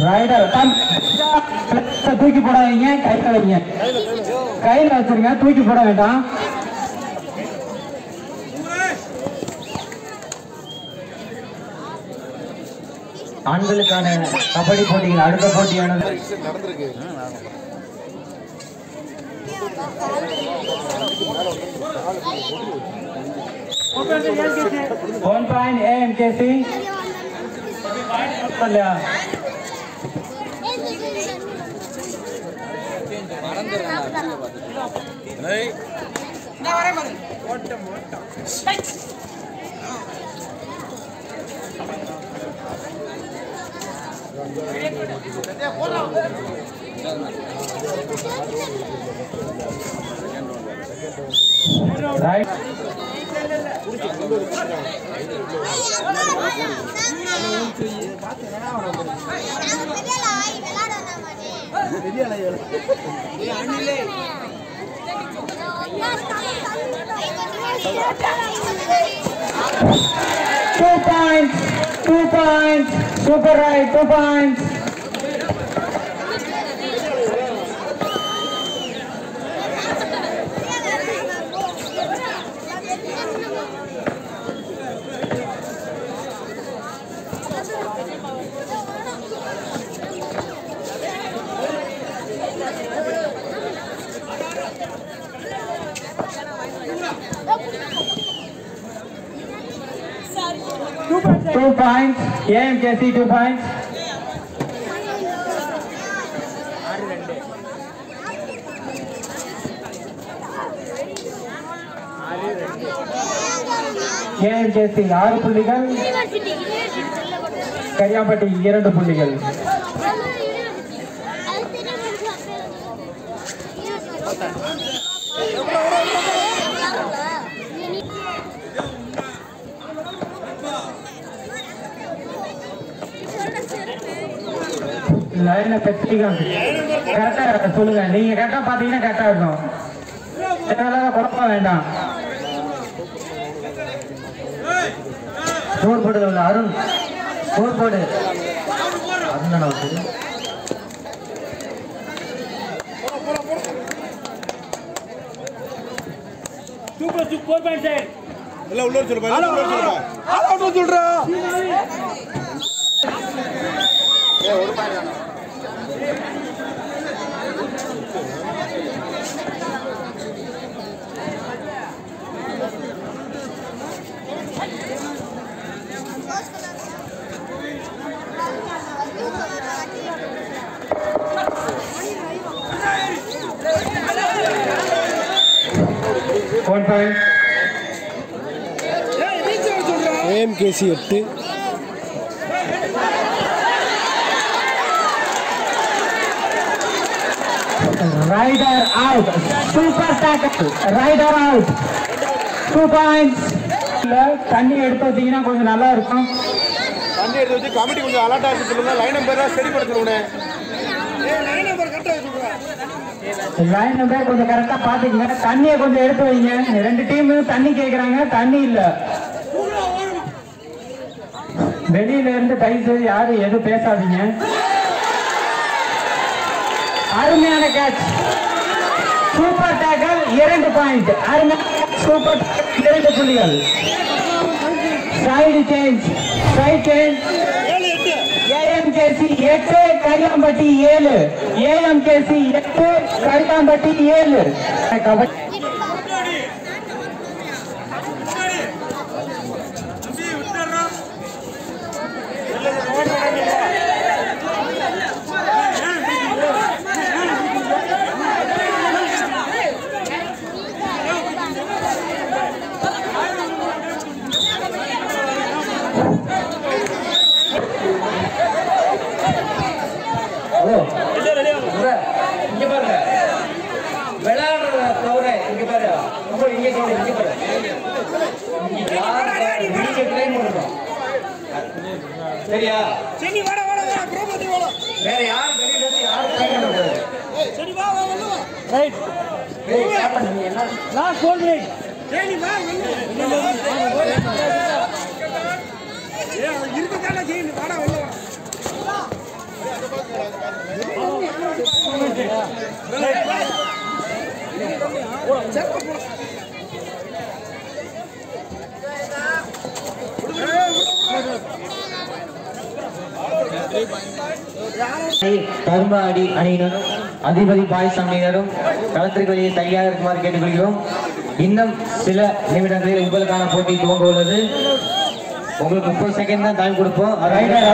Rider தூக்கி போடாதீங்க கையில வைங்க கையில வச்சிருங்க தூக்கி போட வேண்டாம் ஆண்களுக்கான கபடி போட்டிகள் அடுத்த போட்டியானது நடந்திருக்கு ஒன் பாயிண்ட் ஏஎம்கேசி இல்லையா right Two points, two points, super right, two points. Two points, AMKC two points. AMKC ஆறு புள்ளிகள் கரியாம்பட்டி இரண்டு புள்ளிகள் லைனை பெற்றிக்காங்க கரெக்டா சொல்லுங்க நீங்க கரெக்டா பாத்தீங்கன்னா கரெக்டா இருக்கும் இதனால குழப்பம் வேண்டாம் ஸ்கோர் போர்டு உள்ள அருண் ஸ்கோர் போர்டு அருண் தானே வச்சது? எல்லாம் உள்ள சொல்லுப்பா எல்லாம் உள்ள சொல்லுப்பா ஆல் அவுட் சொல்றா ஒன் பாயிண்ட் ஏஎம்கேசி எட்டு raider out super tackle raider out two points தண்ணி எடுத்து வச்சீங்கன்னா கொஞ்சம் நல்லா இருக்கும் வண்டி எடுத்து வச்சு கமிட்டி கொஞ்சம் அலர்ட்டா இருக்கு சொல்லுங்க லைன் நம்பர் சரி பண்ண சொல்லுங்க லைன் நம்பர் கொஞ்சம் கரெக்டா பாத்துக்கங்க தண்ணியை கொஞ்சம் எடுத்து வைங்க ரெண்டு டீம் தண்ணி கேக்குறாங்க தண்ணி இல்ல வெளியில இருந்து தயவு செய்து யாரும் எதுவும் பேசாதீங்க அருமையான கேட்ச் சூப்பர் டேக்கல் இரண்டு பாயிண்ட் அருமையான சூப்பர் இரண்டு புள்ளிகள் side change side change AMKC எட்டு கரியாம்பட்டி ஏழு ஏஎம்கேசி எட்டு கரியாம்பட்டி ஏழு கபடி ஹலோ இங்க பாருங்க விளையாடுற தவிர இங்க பாரு ரொம்ப இங்க கவனி இங்க பாரு இங்க யாரு நீங்க ட்ரெயின் பண்ணணும் சரியா சரி வாடா வாடா வாடா புரோபதி வாடா வேற யாரும் வெளியில இருந்து யாரும் ட்ரெயின் பண்ணக்கூடாது சரி வா வா வெள்ள வா ரைட் ஏய் கேப்டன் நீ என்ன லாஸ்ட் கோல் ரைட் சரி வா வெள்ள ஏ இருக்க தான ஜெயின் வாடா வெள்ள வா கரும்பாடி அணியினரும் அதிபதி பாய்ஸ் அணியினரும் களத்திற்கு வெளியே தயாராக இருக்குமாறு கேட்டுக்கொள்கிறோம் இன்னும் சில நிமிடங்களில் உங்களுக்கான போட்டி துவங்க உள்ளது உங்களுக்கு முப்பது செகண்ட் தான் டைம் கொடுப்போம் ரைடர்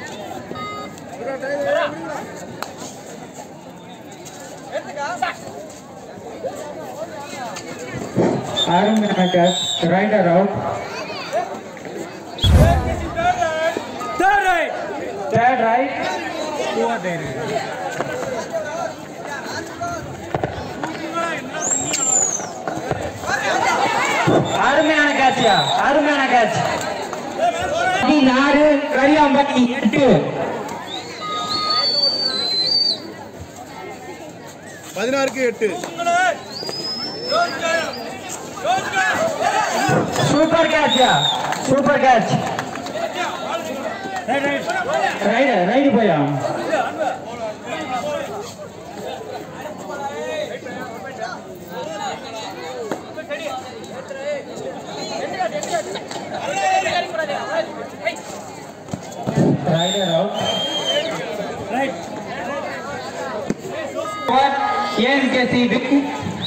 அருமையான catch raider out third raid third raid அருமையான கேட்சியா அருமையான கேட்ச் நாலு கரியாம்பட்டி எட்டு பதினாறுக்கு எட்டு சூப்பர் கேட்சியா சூப்பர் கேட்ச் ரைடு ரைடு போயா ரைடர் அவுட் ரைட் ஏன் கேசி